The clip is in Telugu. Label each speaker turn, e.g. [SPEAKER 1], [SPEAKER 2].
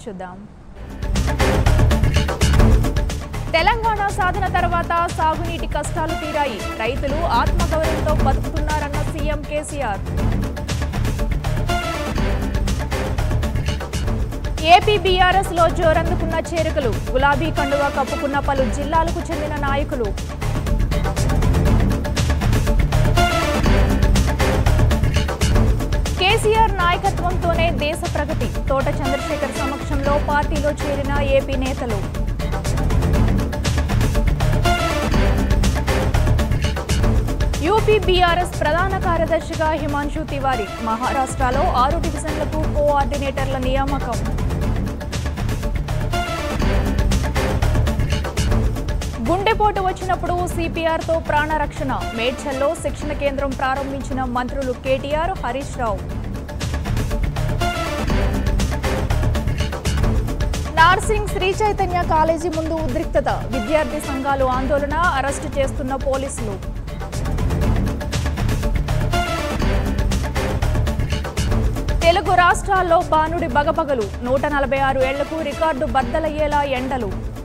[SPEAKER 1] చూద్దాం తెలంగాణ సాధన తర్వాత సాగునీటి కష్టాలు తీరాయి రైతులు ఆత్మగౌరవంతో బతుకుతున్నారన్న సీఎం కేసీఆర్ ఏపీ బీఆర్ఎస్ లో జోరందుకున్న చేరికలు గులాబీ కండువా కప్పుకున్న పలు జిల్లాలకు చెందిన నాయకులు కేసీఆర్ నాయకత్వంతోనే దేశ ప్రగతి తోట చంద్రశేఖర్ సమక్షంలో పార్టీలో చేరిన ఏపీ నేతలు యూపీ బీఆర్ఎస్ ప్రధాన కార్యదర్శిగా హిమాంశు తివారీ మహారాష్ట్రలో ఆరు డివిజన్లకు కోఆర్డినేటర్ల నియామకం గుండెపోటు వచ్చినప్పుడు సిపిఆర్తో ప్రాణరక్షణ మేడ్చల్లో శిక్షణ కేంద్రం ప్రారంభించిన మంత్రులు కేటీఆర్ హరీష్ రావు నార్సింగ్ శ్రీ చైతన్య కాలేజీ ముందు ఉద్రిక్తత విద్యార్థి సంఘాలు ఆందోళన అరెస్టు చేస్తున్న పోలీసులు తెలుగు రాష్ట్రాల్లో బానుడి బగబగలు నూట నలభై ఆరు ఏళ్లకు రికార్డు బద్దలయ్యేలా ఎండలు